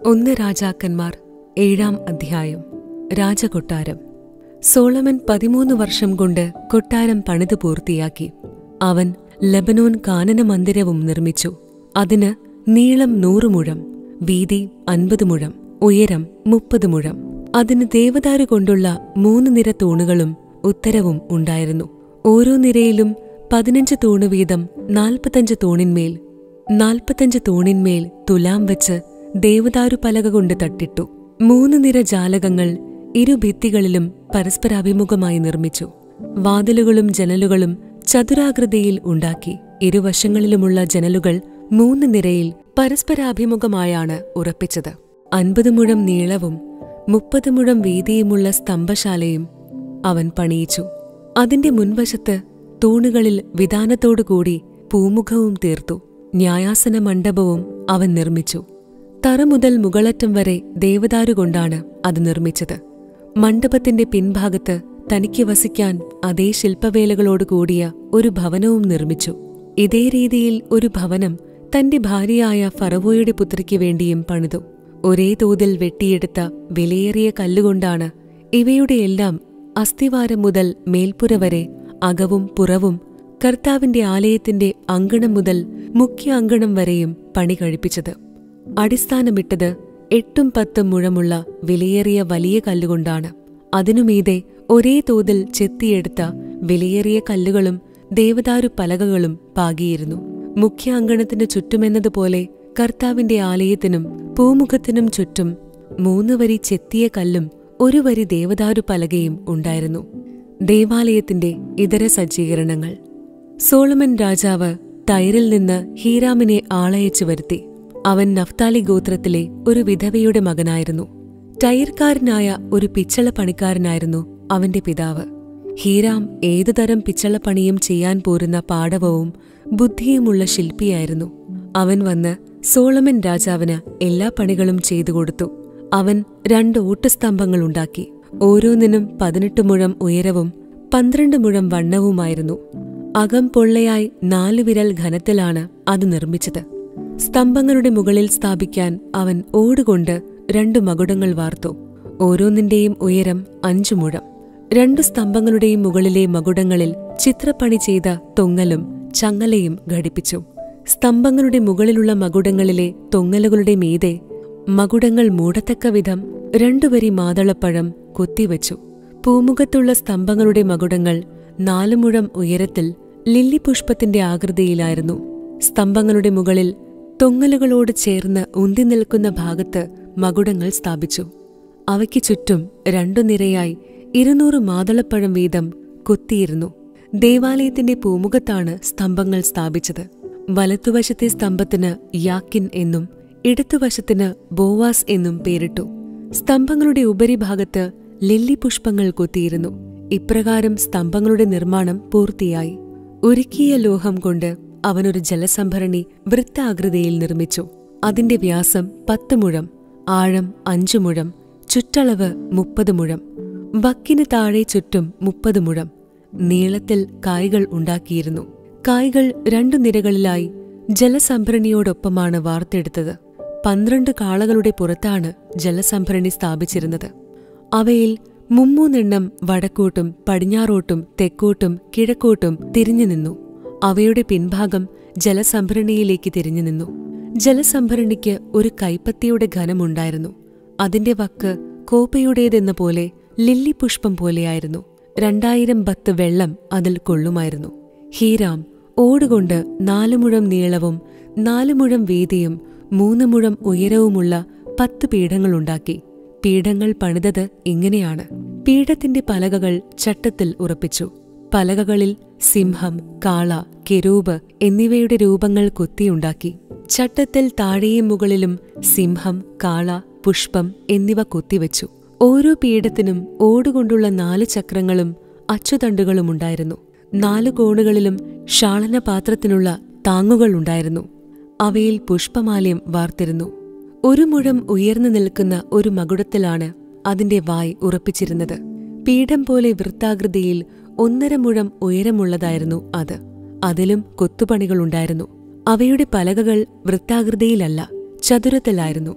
ഒന്ന് രാജാക്കന്മാർ ഏഴാം അധ്യായം രാജകൊട്ടാരം സോളമൻ പതിമൂന്ന് വർഷം കൊണ്ട് കൊട്ടാരം പണിതു പൂർത്തിയാക്കി അവൻ ലബനോൻ കാനന മന്ദിരവും നിർമ്മിച്ചു അതിന് നീളം നൂറ് മുഴം വീതി അൻപത് മുഴം ഉയരം മുപ്പത് മുഴം അതിന് ദേവദാരു കൊണ്ടുള്ള മൂന്ന് നിര തൂണുകളും ഉത്തരവും ഉണ്ടായിരുന്നു ഓരോ നിരയിലും പതിനഞ്ച് തൂണ് വീതം നാൽപ്പത്തഞ്ച് തൂണിന്മേൽ നാൽപ്പത്തഞ്ച് തൂണിന്മേൽ തുലാം വെച്ച് ദേവദാരു പലക കൊണ്ട് തട്ടിട്ടു മൂന്ന് നിര ജാലകങ്ങൾ ഇരുഭിത്തികളിലും പരസ്പരാഭിമുഖമായി നിർമ്മിച്ചു വാതിലുകളും ജനലുകളും ചതുരാകൃതിയിൽ ഉണ്ടാക്കി ഇരുവശങ്ങളിലുമുള്ള ജനലുകൾ മൂന്ന് നിരയിൽ പരസ്പരാഭിമുഖമായാണ് ഉറപ്പിച്ചത് അൻപത് മുഴം നീളവും മുപ്പത് മുഴം വീതിയുമുള്ള സ്തംഭശാലയും അവൻ പണിയിച്ചു അതിന്റെ മുൻവശത്ത് തൂണുകളിൽ വിധാനത്തോടുകൂടി പൂമുഖവും തീർത്തു ന്യായാസന മണ്ഡപവും അവൻ നിർമ്മിച്ചു തറ മുതൽ മുകളറ്റം വരെ ദേവദാരുകൊണ്ടാണ് അത് നിർമ്മിച്ചത് മണ്ഡപത്തിന്റെ പിൻഭാഗത്ത് തനിക്ക് വസിക്കാൻ അതേ ശില്പവേലകളോട് കൂടിയ ഒരു ഭവനവും നിർമ്മിച്ചു ഇതേ രീതിയിൽ ഒരു ഭവനം തന്റെ ഭാര്യയായ ഫറവോയുടെ പുത്രിക്ക് വേണ്ടിയും പണിതു ഒരേ തോതിൽ വെട്ടിയെടുത്ത വിലയേറിയ കല്ലുകൊണ്ടാണ് ഇവയുടെയെല്ലാം അസ്ഥിവാരം മുതൽ മേൽപ്പുര വരെ അകവും പുറവും കർത്താവിന്റെ ആലയത്തിന്റെ അങ്കണം മുതൽ മുഖ്യ അങ്കണം വരെയും പണി കഴിപ്പിച്ചത് അടിസ്ഥാനമിട്ടത് എട്ടും പത്തും മുഴമുള്ള വിലയേറിയ വലിയ കല്ലുകൊണ്ടാണ് അതിനുമീതെ ഒരേ തോതിൽ ചെത്തിയെടുത്ത വിലയേറിയ കല്ലുകളും ദേവദാരു പലകകളും പാകിയിരുന്നു മുഖ്യ അങ്കണത്തിന് ചുറ്റുമെന്നതുപോലെ കർത്താവിന്റെ ആലയത്തിനും പൂമുഖത്തിനും ചുറ്റും മൂന്ന് വരി ചെത്തിയ കല്ലും ഒരു വരി ദേവദാരു പലകയും ഉണ്ടായിരുന്നു ദേവാലയത്തിന്റെ ഇതര സജ്ജീകരണങ്ങൾ സോളമൻ രാജാവ് ടൈറിൽ നിന്ന് ഹീരാമിനെ ആളയച്ചു വരുത്തി അവൻ നഫ്താലി ഗോത്രത്തിലെ ഒരു വിധവയുടെ മകനായിരുന്നു ടൈർക്കാരനായ ഒരു പിച്ചള പണിക്കാരനായിരുന്നു അവന്റെ പിതാവ് ഹീരാം ഏതുതരം പിച്ചളപ്പണിയും ചെയ്യാൻ പോരുന്ന പാടവവും ബുദ്ധിയുമുള്ള ശില്പിയായിരുന്നു അവൻ വന്ന് സോളമൻ രാജാവിന് എല്ലാ പണികളും ചെയ്തു കൊടുത്തു അവൻ രണ്ട് ഊട്ടുസ്തംഭങ്ങൾ ഉണ്ടാക്കി ഓരോന്നിനും പതിനെട്ട് മുഴം ഉയരവും പന്ത്രണ്ട് മുഴം വണ്ണവുമായിരുന്നു അകം പൊള്ളയായി നാലു വിരൽ ഘനത്തിലാണ് അത് നിർമ്മിച്ചത് സ്തംഭങ്ങളുടെ മുകളിൽ സ്ഥാപിക്കാൻ അവൻ ഓടുകൊണ്ട് രണ്ടു മകുടങ്ങൾ വാർത്തു ഓരോന്നിന്റെയും ഉയരം അഞ്ചു മുഴം രണ്ടു സ്തംഭങ്ങളുടെയും മുകളിലെ മകുടങ്ങളിൽ ചിത്രപ്പണി ചെയ്ത തൊങ്ങലും ചങ്ങലയും ഘടിപ്പിച്ചു സ്തംഭങ്ങളുടെ മുകളിലുള്ള മകുടങ്ങളിലെ തൊങ്ങലുകളുടെ മീതെ മകുടങ്ങൾ മൂടത്തക്ക വിധം രണ്ടുവരി മാതളപ്പഴം കൊത്തിവച്ചു പൂമുഖത്തുള്ള സ്തംഭങ്ങളുടെ മകുടങ്ങൾ നാലു മുഴം ഉയരത്തിൽ ലില്ലി പുഷ്പത്തിന്റെ ആകൃതിയിലായിരുന്നു സ്തംഭങ്ങളുടെ മുകളിൽ തൊങ്ങലുകളോട് ചേർന്ന് ഉന്തി നിൽക്കുന്ന ഭാഗത്ത് മകുടങ്ങൾ സ്ഥാപിച്ചു അവയ്ക്ക് ചുറ്റും രണ്ടു നിരയായി ഇരുന്നൂറ് മാതളപ്പഴം വീതം കൊത്തിയിരുന്നു ദേവാലയത്തിന്റെ പൂമുഖത്താണ് സ്തംഭങ്ങൾ സ്ഥാപിച്ചത് വലത്തുവശത്തെ സ്തംഭത്തിന് യാക്കിൻ എന്നും ഇടത്തുവശത്തിന് ബോവാസ് എന്നും പേരിട്ടു സ്തംഭങ്ങളുടെ ഉപരിഭാഗത്ത് ലില്ലി പുഷ്പങ്ങൾ കൊത്തിയിരുന്നു ഇപ്രകാരം സ്തംഭങ്ങളുടെ നിർമ്മാണം പൂർത്തിയായി ഉരുക്കിയ ലോഹം കൊണ്ട് അവനൊരു ജലസംഭരണി വൃത്താകൃതിയിൽ നിർമ്മിച്ചു അതിന്റെ വ്യാസം പത്ത് മുഴം ആഴം അഞ്ചു മുഴം ചുറ്റളവ് മുപ്പത് മുഴം വക്കിന് താഴെ ചുറ്റും മുപ്പത് മുഴം നീളത്തിൽ കായ്കൾ ഉണ്ടാക്കിയിരുന്നു കായ്കൾ രണ്ടു നിരകളിലായി ജലസംഭരണിയോടൊപ്പമാണ് വാർത്തെടുത്തത് പന്ത്രണ്ട് കാളകളുടെ പുറത്താണ് ജലസംഭരണി സ്ഥാപിച്ചിരുന്നത് അവയിൽ മുമ്മൂന്നെണ്ണം വടക്കോട്ടും പടിഞ്ഞാറോട്ടും തെക്കോട്ടും കിഴക്കോട്ടും തിരിഞ്ഞു നിന്നു അവയുടെ പിൻഭാഗം ജലസംഭരണിയിലേക്ക് തിരിഞ്ഞു നിന്നു ജലസംഭരണിക്ക് ഒരു കൈപ്പത്തിയുടെ ഘനമുണ്ടായിരുന്നു അതിന്റെ വക്ക് കോപ്പയുടേതെന്ന പോലെ ലില്ലി പുഷ്പം പോലെയായിരുന്നു രണ്ടായിരം ബത്ത് വെള്ളം അതിൽ കൊള്ളുമായിരുന്നു ഹീരാം ഓടുകൊണ്ട് നാലു മുഴം നീളവും നാലു മുഴം വീതിയും മൂന്ന് മുഴം ഉയരവുമുള്ള പത്ത് പീഠങ്ങളുണ്ടാക്കി പീഠങ്ങൾ പണിതത് ഇങ്ങനെയാണ് പീഠത്തിന്റെ പലകകൾ ചട്ടത്തിൽ ഉറപ്പിച്ചു പലകകളിൽ സിംഹം കാള കെരൂബ് എന്നിവയുടെ രൂപങ്ങൾ കൊത്തിയുണ്ടാക്കി ചട്ടത്തിൽ താഴെയും മുകളിലും സിംഹം കാള പുഷ്പം എന്നിവ കൊത്തിവെച്ചു ഓരോ പീഠത്തിനും ഓടുകൊണ്ടുള്ള നാല് ചക്രങ്ങളും അച്ചുതണ്ടുകളുമുണ്ടായിരുന്നു നാലു കോണുകളിലും ഷാളനപാത്രത്തിനുള്ള താങ്ങുകൾ ഉണ്ടായിരുന്നു അവയിൽ പുഷ്പമാല്യം വാർത്തിരുന്നു ഒരു മുഴം ഉയർന്നു നിൽക്കുന്ന ഒരു മകുടത്തിലാണ് അതിന്റെ വായ് ഉറപ്പിച്ചിരുന്നത് പീഠം പോലെ വൃത്താകൃതിയിൽ ഒന്നര മുഴം ഉയരമുള്ളതായിരുന്നു അത് അതിലും കൊത്തുപണികളുണ്ടായിരുന്നു അവയുടെ പലകകൾ വൃത്താകൃതിയിലല്ല ചതുരത്തിലായിരുന്നു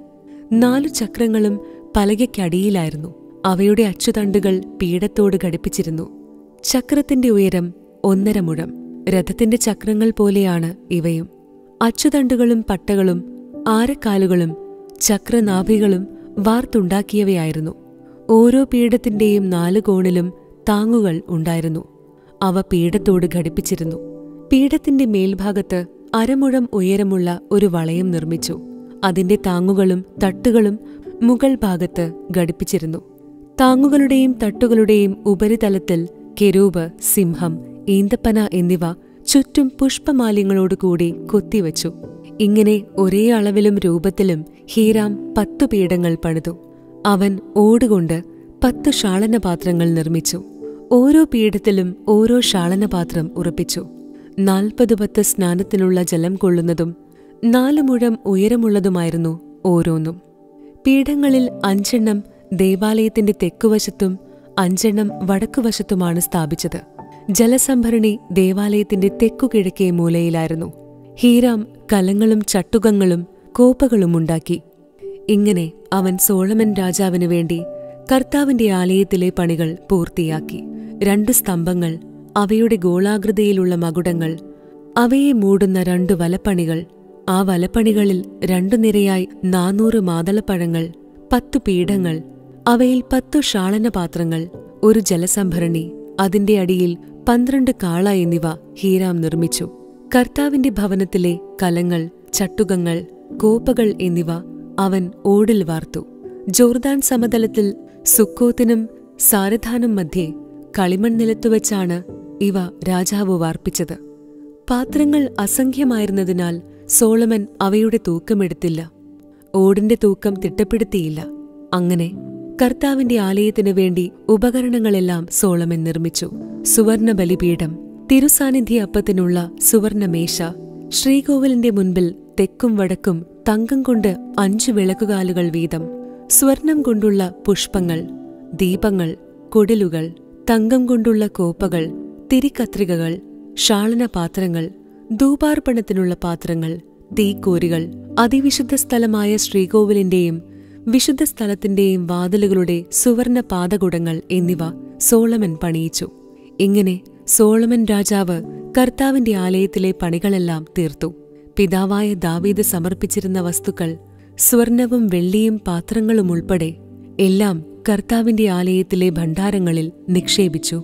നാലു ചക്രങ്ങളും പലകയ്ക്കടിയിലായിരുന്നു അവയുടെ അച്ചുതണ്ടുകൾ പീഠത്തോട് ഘടിപ്പിച്ചിരുന്നു ചക്രത്തിന്റെ ഉയരം ഒന്നര മുഴം രഥത്തിന്റെ ചക്രങ്ങൾ പോലെയാണ് ഇവയും അച്ചുതണ്ടുകളും പട്ടകളും ആരക്കാലുകളും ചക്രനാഭികളും വാർത്തുണ്ടാക്കിയവയായിരുന്നു ഓരോ പീഠത്തിന്റെയും നാലു കോണിലും താങ്ങുകൾ ഉണ്ടായിരുന്നു അവ പീഠത്തോട് ഘടിപ്പിച്ചിരുന്നു പീഠത്തിന്റെ മേൽഭാഗത്ത് അരമുഴം ഉയരമുള്ള ഒരു വളയം നിർമ്മിച്ചു അതിന്റെ താങ്ങുകളും തട്ടുകളും മുകൾ ഭാഗത്ത് ഘടിപ്പിച്ചിരുന്നു താങ്ങുകളുടെയും തട്ടുകളുടെയും ഉപരിതലത്തിൽ കെരൂബ് സിംഹം ഈന്തപ്പന എന്നിവ ചുറ്റും പുഷ്പമാല്യങ്ങളോടുകൂടി കൊത്തിവച്ചു ഇങ്ങനെ ഒരേ അളവിലും രൂപത്തിലും ഹീരാം പത്തു പീഠങ്ങൾ പണിതു അവൻ ഓടുകൊണ്ട് പത്തു ഷാളനപാത്രങ്ങൾ നിർമ്മിച്ചു ഓരോ പീഠത്തിലും ഓരോ ഷാളനപാത്രം ഉറപ്പിച്ചു നാൽപ്പത് പത്ത് സ്നാനത്തിനുള്ള ജലം കൊള്ളുന്നതും നാലു മുഴം ഉയരമുള്ളതുമായിരുന്നു ഓരോന്നും പീഠങ്ങളിൽ അഞ്ചെണ്ണം ദേവാലയത്തിന്റെ തെക്കുവശത്തും അഞ്ചെണ്ണം വടക്കുവശത്തുമാണ് സ്ഥാപിച്ചത് ജലസംഭരണി ദേവാലയത്തിന്റെ തെക്കുകിഴക്കേ മൂലയിലായിരുന്നു ഹീരാം കലങ്ങളും ചട്ടുകങ്ങളും കോപ്പകളും ഉണ്ടാക്കി ഇങ്ങനെ അവൻ സോളമൻ രാജാവിനു വേണ്ടി കർത്താവിന്റെ ആലയത്തിലെ പണികൾ പൂർത്തിയാക്കി രണ്ടു സ്തംഭങ്ങൾ അവയുടെ ഗോളാകൃതിയിലുള്ള മകുടങ്ങൾ അവയെ മൂടുന്ന രണ്ടു വലപ്പണികൾ ആ വലപ്പണികളിൽ രണ്ടു നിരയായി നാനൂറ് മാതളപ്പഴങ്ങൾ പത്തു പീഠങ്ങൾ അവയിൽ പത്തു ഷാളനപാത്രങ്ങൾ ഒരു ജലസംഭരണി അതിന്റെ അടിയിൽ പന്ത്രണ്ട് കാള എന്നിവ ഹീരാം നിർമ്മിച്ചു കർത്താവിന്റെ ഭവനത്തിലെ കലങ്ങൾ ചട്ടുകങ്ങൾ കോപ്പകൾ എന്നിവ അവൻ ഓടിൽ വാർത്തു ജോർദാൻ സമതലത്തിൽ സുക്കോത്തിനും സാരധാനും മധ്യേ കളിമൺ നിലത്തുവച്ചാണ് ഇവ രാജാവ് വാർപ്പിച്ചത് പാത്രങ്ങൾ അസംഖ്യമായിരുന്നതിനാൽ സോളമൻ അവയുടെ തൂക്കമെടുത്തില്ല ഓടിന്റെ തൂക്കം തിട്ടപ്പെടുത്തിയില്ല അങ്ങനെ കർത്താവിന്റെ ആലയത്തിനു വേണ്ടി ഉപകരണങ്ങളെല്ലാം സോളമൻ നിർമ്മിച്ചു സുവർണ ബലിപീഠം തിരുസാന്നിധ്യ അപ്പത്തിനുള്ള സുവർണമേശ ശ്രീകോവിലിന്റെ മുൻപിൽ തെക്കും വടക്കും തങ്കം കൊണ്ട് അഞ്ചു വിളക്കുകാലുകൾ വീതം സ്വർണം കൊണ്ടുള്ള പുഷ്പങ്ങൾ ദീപങ്ങൾ കൊടിലുകൾ തങ്കം കൊണ്ടുള്ള കോപ്പകൾ തിരിക്കത്രികകൾ ഷാളനപാത്രങ്ങൾ ധൂപാർപ്പണത്തിനുള്ള പാത്രങ്ങൾ തീക്കോരികൾ അതിവിശുദ്ധ സ്ഥലമായ ശ്രീകോവിലിന്റെയും വിശുദ്ധ സ്ഥലത്തിന്റെയും വാതിലുകളുടെ സുവർണ പാതകുടങ്ങൾ എന്നിവ സോളമൻ പണിയിച്ചു ഇങ്ങനെ സോളമൻ രാജാവ് കർത്താവിന്റെ ആലയത്തിലെ പണികളെല്ലാം തീർത്തു പിതാവായ ദാവീദ് സമർപ്പിച്ചിരുന്ന വസ്തുക്കൾ സ്വർണവും വെള്ളിയും പാത്രങ്ങളും ഉൾപ്പെടെ എല്ലാം കർത്താവിന്റെ ആലയത്തിലെ ഭണ്ഡാരങ്ങളിൽ നിക്ഷേപിച്ചു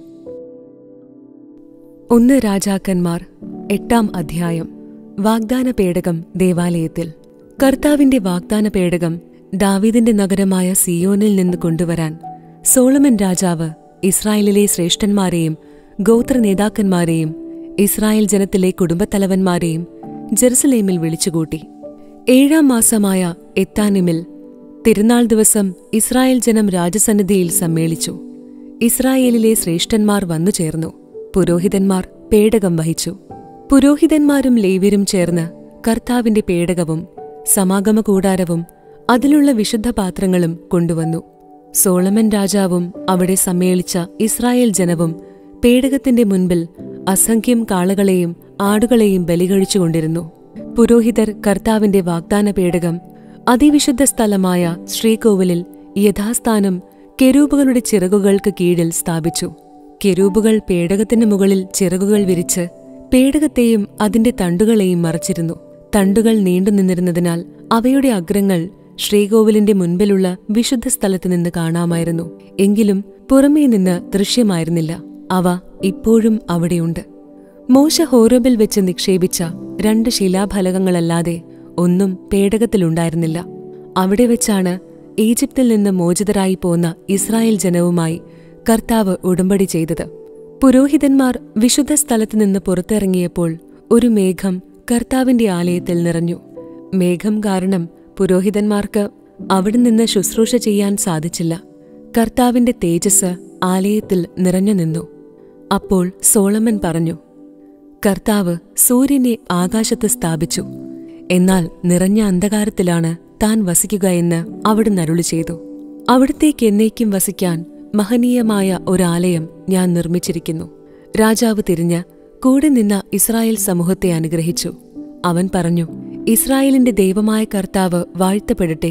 ഒന്ന് രാജാക്കന്മാർ എട്ടാം അധ്യായം വാഗ്ദാന പേടകം ദേവാലയത്തിൽ കർത്താവിന്റെ വാഗ്ദാന പേടകം ദാവീദിന്റെ നഗരമായ സിയോനിൽ നിന്ന് കൊണ്ടുവരാൻ സോളമൻ രാജാവ് ഇസ്രായേലിലെ ശ്രേഷ്ഠന്മാരെയും ഗോത്ര നേതാക്കന്മാരെയും ഇസ്രായേൽ ജനത്തിലെ കുടുംബത്തലവന്മാരെയും ജെറുസലേമിൽ വിളിച്ചുകൂട്ടി ഏഴാം മാസമായ എത്താനിമിൽ തിരുനാൾ ദിവസം ഇസ്രായേൽ ജനം രാജസന്നിധിയിൽ സമ്മേളിച്ചു ഇസ്രായേലിലെ ശ്രേഷ്ഠന്മാർ വന്നു ചേർന്നു പുരോഹിതന്മാർ പേടകം വഹിച്ചു പുരോഹിതന്മാരും ലേവ്യരും ചേർന്ന് കർത്താവിന്റെ പേടകവും സമാഗമ കൂടാരവും അതിലുള്ള വിശുദ്ധ പാത്രങ്ങളും കൊണ്ടുവന്നു സോളമൻ രാജാവും അവിടെ സമ്മേളിച്ച ഇസ്രായേൽ ജനവും പേടകത്തിന്റെ മുൻപിൽ അസംഖ്യം കാളകളെയും ആടുകളെയും ബലികഴിച്ചുകൊണ്ടിരുന്നു പുരോഹിതർ കർത്താവിന്റെ വാഗ്ദാന പേടകം അതിവിശുദ്ധ സ്ഥലമായ ശ്രീകോവിലിൽ യഥാസ്ഥാനം കെരൂബുകളുടെ ചിറകുകൾക്ക് കീഴിൽ സ്ഥാപിച്ചു കെരൂബുകൾ പേടകത്തിന് മുകളിൽ ചിറകുകൾ വിരിച്ച് പേടകത്തെയും അതിന്റെ തണ്ടുകളെയും മറച്ചിരുന്നു തണ്ടുകൾ നീണ്ടുനിന്നിരുന്നതിനാൽ അവയുടെ അഗ്രങ്ങൾ ശ്രീകോവിലിന്റെ മുൻപിലുള്ള വിശുദ്ധ സ്ഥലത്ത് നിന്ന് കാണാമായിരുന്നു എങ്കിലും പുറമേ നിന്ന് ദൃശ്യമായിരുന്നില്ല അവ ഇപ്പോഴും അവിടെയുണ്ട് മോശ ഹോറബിൽ വെച്ച് നിക്ഷേപിച്ച രണ്ട് ശിലാഫലകങ്ങളല്ലാതെ ഒന്നും പേടകത്തിലുണ്ടായിരുന്നില്ല അവിടെ വെച്ചാണ് ഈജിപ്തിൽ നിന്ന് മോചിതരായി പോന്ന ഇസ്രായേൽ ജനവുമായി കർത്താവ് ഉടമ്പടി ചെയ്തത് പുരോഹിതന്മാർ വിശുദ്ധ സ്ഥലത്ത് നിന്ന് പുറത്തിറങ്ങിയപ്പോൾ ഒരു മേഘം കർത്താവിന്റെ ആലയത്തിൽ നിറഞ്ഞു മേഘം കാരണം പുരോഹിതന്മാർക്ക് അവിടെ നിന്ന് ശുശ്രൂഷ ചെയ്യാൻ സാധിച്ചില്ല കർത്താവിന്റെ തേജസ് ആലയത്തിൽ നിറഞ്ഞു നിന്നു അപ്പോൾ സോളമൻ പറഞ്ഞു കർത്താവ് സൂര്യനെ ആകാശത്ത് സ്ഥാപിച്ചു എന്നാൽ നിറഞ്ഞ അന്ധകാരത്തിലാണ് താൻ വസിക്കുക എന്ന് അവിടുന്ന് അരുളി ചെയ്തു അവിടത്തേക്ക് എന്നേക്കും വസിക്കാൻ മഹനീയമായ ഒരാലയം ഞാൻ നിർമ്മിച്ചിരിക്കുന്നു രാജാവ് തിരിഞ്ഞ് കൂടെ നിന്ന ഇസ്രായേൽ സമൂഹത്തെ അനുഗ്രഹിച്ചു അവൻ പറഞ്ഞു ഇസ്രായേലിന്റെ ദൈവമായ കർത്താവ് വാഴ്ത്തപ്പെടട്ടെ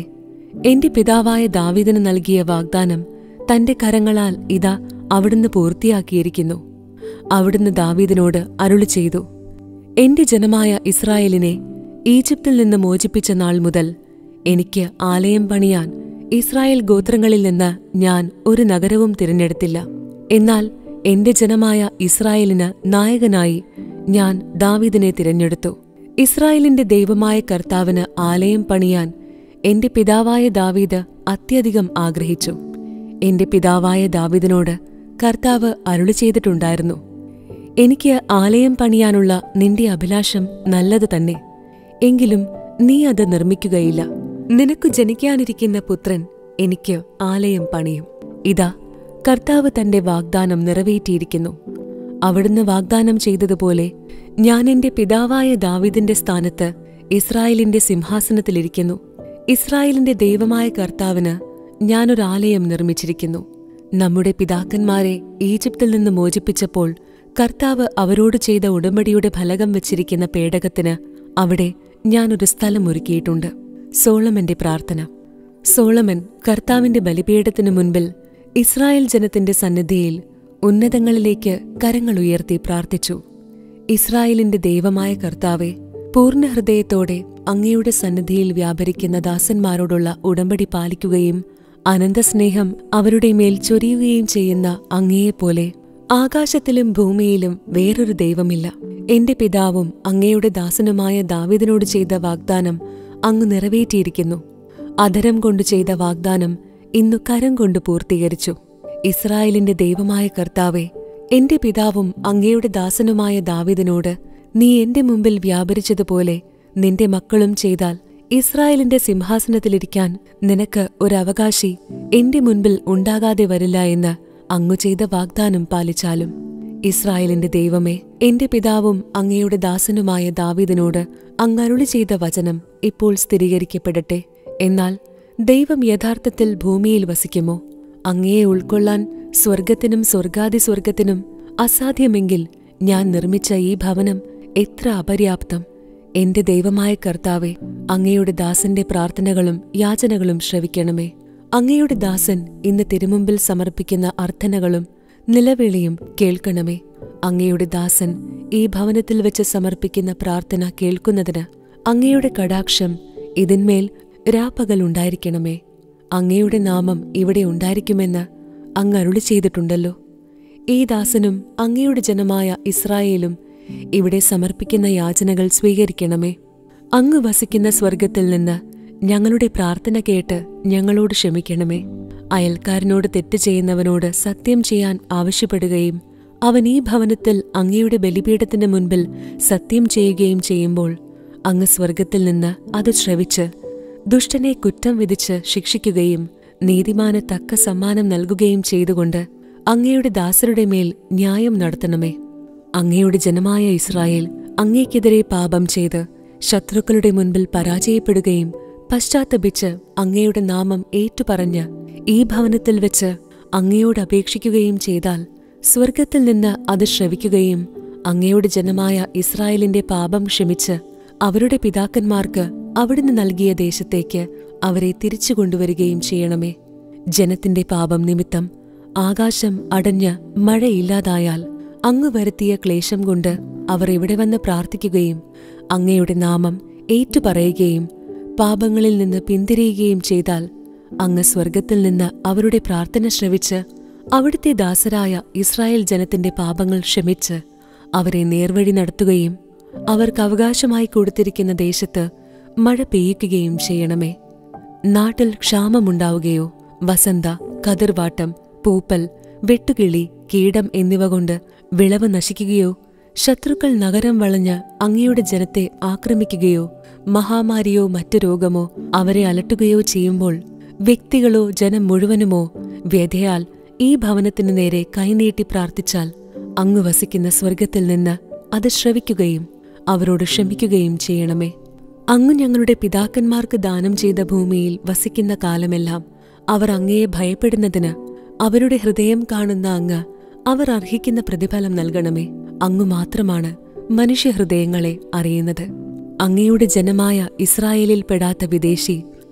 എന്റെ പിതാവായ ദാവീദിന് നൽകിയ വാഗ്ദാനം തന്റെ കരങ്ങളാൽ ഇതാ അവിടുന്ന് പൂർത്തിയാക്കിയിരിക്കുന്നു അവിടുന്ന് ദാവീദിനോട് അരുളി ചെയ്തു എന്റെ ജനമായ ഇസ്രായേലിനെ ഈജിപ്തിൽ നിന്ന് മോചിപ്പിച്ച നാൾ മുതൽ എനിക്ക് ആലയം പണിയാൻ ഇസ്രായേൽ ഗോത്രങ്ങളിൽ നിന്ന് ഞാൻ ഒരു നഗരവും തിരഞ്ഞെടുത്തില്ല എന്നാൽ എന്റെ ജനമായ ഇസ്രായേലിന് നായകനായി ഞാൻ ദാവീദിനെ തിരഞ്ഞെടുത്തു ഇസ്രായേലിന്റെ ദൈവമായ കർത്താവിന് ആലയം പണിയാൻ എന്റെ പിതാവായ ദാവീദ് അത്യധികം ആഗ്രഹിച്ചു എന്റെ പിതാവായ ദാവീദിനോട് കർത്താവ് അരുളി ചെയ്തിട്ടുണ്ടായിരുന്നു എനിക്ക് ആലയം പണിയാനുള്ള നിന്റെ അഭിലാഷം നല്ലത് തന്നെ എങ്കിലും നീ അത് നിർമ്മിക്കുകയില്ല നിനക്കു ജനിക്കാനിരിക്കുന്ന പുത്രൻ എനിക്ക് ആലയം പണിയും ഇതാ കർത്താവ് തന്റെ വാഗ്ദാനം നിറവേറ്റിയിരിക്കുന്നു അവിടുന്ന് വാഗ്ദാനം ചെയ്തതുപോലെ ഞാൻ എന്റെ പിതാവായ ദാവീദിന്റെ സ്ഥാനത്ത് ഇസ്രായേലിന്റെ സിംഹാസനത്തിലിരിക്കുന്നു ഇസ്രായേലിന്റെ ദൈവമായ കർത്താവിന് ഞാനൊരാലയം നിർമ്മിച്ചിരിക്കുന്നു നമ്മുടെ പിതാക്കന്മാരെ ഈജിപ്തിൽ നിന്ന് മോചിപ്പിച്ചപ്പോൾ കർത്താവ് അവരോട് ചെയ്ത ഉടമ്പടിയുടെ ഫലകം വെച്ചിരിക്കുന്ന പേടകത്തിന് അവിടെ ഞാനൊരു സ്ഥലം ഒരുക്കിയിട്ടുണ്ട് സോളമന്റെ പ്രാർത്ഥന സോളമൻ കർത്താവിന്റെ ബലിപീഠത്തിനു മുൻപിൽ ഇസ്രായേൽ ജനത്തിന്റെ സന്നിധിയിൽ ഉന്നതങ്ങളിലേക്ക് കരങ്ങൾ ഉയർത്തി പ്രാർത്ഥിച്ചു ഇസ്രായേലിന്റെ ദൈവമായ കർത്താവെ പൂർണ്ണ ഹൃദയത്തോടെ അങ്ങയുടെ സന്നിധിയിൽ വ്യാപരിക്കുന്ന ദാസന്മാരോടുള്ള ഉടമ്പടി പാലിക്കുകയും അനന്തസ്നേഹം അവരുടെ മേൽ ചൊരിയുകയും ചെയ്യുന്ന അങ്ങയെപ്പോലെ ആകാശത്തിലും ഭൂമിയിലും വേറൊരു ദൈവമില്ല എന്റെ പിതാവും അങ്ങയുടെ ദാസനുമായ ദാവിദിനോട് ചെയ്ത വാഗ്ദാനം അങ്ങ് നിറവേറ്റിയിരിക്കുന്നു അധരം കൊണ്ട് ചെയ്ത വാഗ്ദാനം ഇന്നു കരം കൊണ്ട് പൂർത്തീകരിച്ചു ഇസ്രായേലിന്റെ ദൈവമായ കർത്താവെ എന്റെ പിതാവും അങ്ങയുടെ ദാസനുമായ ദാവിദിനോട് നീ എന്റെ മുമ്പിൽ വ്യാപരിച്ചതുപോലെ നിന്റെ മക്കളും ചെയ്താൽ ഇസ്രായേലിന്റെ സിംഹാസനത്തിലിരിക്കാൻ നിനക്ക് ഒരവകാശി എന്റെ മുൻപിൽ ഉണ്ടാകാതെ വരില്ല എന്ന് അങ്ങു ചെയ്ത വാഗ്ദാനം പാലിച്ചാലും ഇസ്രായേലിന്റെ ദൈവമേ എന്റെ പിതാവും അങ്ങയുടെ ദാസനുമായ ദാവീദിനോട് അങ്ങരുളി ചെയ്ത വചനം ഇപ്പോൾ സ്ഥിരീകരിക്കപ്പെടട്ടെ എന്നാൽ ദൈവം യഥാർത്ഥത്തിൽ ഭൂമിയിൽ വസിക്കുമോ അങ്ങയെ ഉൾക്കൊള്ളാൻ സ്വർഗത്തിനും സ്വർഗാദി സ്വർഗത്തിനും അസാധ്യമെങ്കിൽ ഞാൻ നിർമ്മിച്ച ഈ ഭവനം എത്ര അപര്യാപ്തം എന്റെ ദൈവമായ കർത്താവെ അങ്ങയുടെ ദാസന്റെ പ്രാർത്ഥനകളും യാചനകളും ശ്രവിക്കണമേ അങ്ങയുടെ ദാസൻ ഇന്ന് തിരുമുമ്പിൽ സമർപ്പിക്കുന്ന അർത്ഥനകളും നിലവിളിയും കേൾക്കണമേ അങ്ങയുടെ ദാസൻ ഈ ഭവനത്തിൽ വെച്ച് സമർപ്പിക്കുന്ന പ്രാർത്ഥന കേൾക്കുന്നതിന് അങ്ങയുടെ കടാക്ഷം ഇതിന്മേൽ രാപ്പകൽ ഉണ്ടായിരിക്കണമേ അങ്ങയുടെ നാമം ഇവിടെ ഉണ്ടായിരിക്കുമെന്ന് അങ്ങ് അരുളി ചെയ്തിട്ടുണ്ടല്ലോ ഈ ദാസനും അങ്ങയുടെ ജനമായ ഇസ്രായേലും ഇവിടെ സമർപ്പിക്കുന്ന യാചനകൾ സ്വീകരിക്കണമേ അങ്ങ് വസിക്കുന്ന സ്വർഗത്തിൽ നിന്ന് ഞങ്ങളുടെ പ്രാർത്ഥന കേട്ട് ഞങ്ങളോട് ക്ഷമിക്കണമേ അയൽക്കാരനോട് തെറ്റ് ചെയ്യുന്നവനോട് സത്യം ചെയ്യാൻ ആവശ്യപ്പെടുകയും അവൻ ഈ ഭവനത്തിൽ അങ്ങയുടെ ബലിപീഠത്തിന് മുൻപിൽ സത്യം ചെയ്യുകയും ചെയ്യുമ്പോൾ അങ്ങ് സ്വർഗത്തിൽ നിന്ന് അത് ശ്രവിച്ച് ദുഷ്ടനെ കുറ്റം വിധിച്ച് ശിക്ഷിക്കുകയും നീതിമാന് തക്ക സമ്മാനം നൽകുകയും ചെയ്തുകൊണ്ട് അങ്ങയുടെ ദാസരുടെ മേൽ ന്യായം നടത്തണമേ അങ്ങയുടെ ജനമായ ഇസ്രായേൽ അങ്ങേക്കെതിരെ പാപം ചെയ്ത് ശത്രുക്കളുടെ മുൻപിൽ പരാജയപ്പെടുകയും പശ്ചാത്തപിച്ച് അങ്ങയുടെ നാമം ഏറ്റുപറഞ്ഞ് ഈ ഭവനത്തിൽ വെച്ച് അങ്ങയോട് അപേക്ഷിക്കുകയും ചെയ്താൽ സ്വർഗത്തിൽ നിന്ന് അത് ശ്രവിക്കുകയും അങ്ങയുടെ ജനമായ ഇസ്രായേലിന്റെ പാപം ക്ഷമിച്ച് അവരുടെ പിതാക്കന്മാർക്ക് അവിടുന്ന് നൽകിയ ദേശത്തേക്ക് അവരെ തിരിച്ചു കൊണ്ടുവരികയും ചെയ്യണമേ ജനത്തിന്റെ പാപം നിമിത്തം ആകാശം അടഞ്ഞ് മഴയില്ലാതായാൽ അങ്ങ് വരുത്തിയ ക്ലേശം കൊണ്ട് അവർ ഇവിടെ വന്ന് പ്രാർത്ഥിക്കുകയും അങ്ങയുടെ നാമം ഏറ്റുപറയുകയും പാപങ്ങളിൽ നിന്ന് പിന്തിരിയുകയും ചെയ്താൽ അങ്ങ് സ്വർഗത്തിൽ നിന്ന് അവരുടെ പ്രാർത്ഥന ശ്രവിച്ച് അവിടുത്തെ ദാസരായ ഇസ്രായേൽ ജനത്തിന്റെ പാപങ്ങൾ ക്ഷമിച്ച് അവരെ നേർവഴി നടത്തുകയും അവർക്ക് അവകാശമായി കൊടുത്തിരിക്കുന്ന ദേശത്ത് മഴ പെയ്യിക്കുകയും ചെയ്യണമേ നാട്ടിൽ ക്ഷാമമുണ്ടാവുകയോ വസന്ത കതിർവാട്ടം പൂപ്പൽ വെട്ടുകിളി കീടം എന്നിവ കൊണ്ട് വിളവ് നശിക്കുകയോ ശത്രുക്കൾ നഗരം വളഞ്ഞ് അങ്ങയുടെ ജനത്തെ ആക്രമിക്കുകയോ മഹാമാരിയോ മറ്റു രോഗമോ അവരെ അലട്ടുകയോ ചെയ്യുമ്പോൾ വ്യക്തികളോ ജനം മുഴുവനുമോ വ്യഥയാൽ ഈ ഭവനത്തിനു നേരെ കൈനീട്ടി പ്രാർത്ഥിച്ചാൽ അങ്ങ് വസിക്കുന്ന സ്വർഗത്തിൽ നിന്ന് അത് ശ്രവിക്കുകയും അവരോട് ക്ഷമിക്കുകയും ചെയ്യണമേ അങ്ങ് ഞങ്ങളുടെ പിതാക്കന്മാർക്ക് ദാനം ചെയ്ത ഭൂമിയിൽ വസിക്കുന്ന കാലമെല്ലാം അവർ അങ്ങയെ ഭയപ്പെടുന്നതിന് അവരുടെ ഹൃദയം കാണുന്ന അങ്ങ് അവർ അർഹിക്കുന്ന പ്രതിഫലം നൽകണമേ അങ്ങു മാത്രമാണ് മനുഷ്യഹൃദയങ്ങളെ അറിയുന്നത് അങ്ങയുടെ ജനമായ ഇസ്രായേലിൽ പെടാത്ത വിദേശി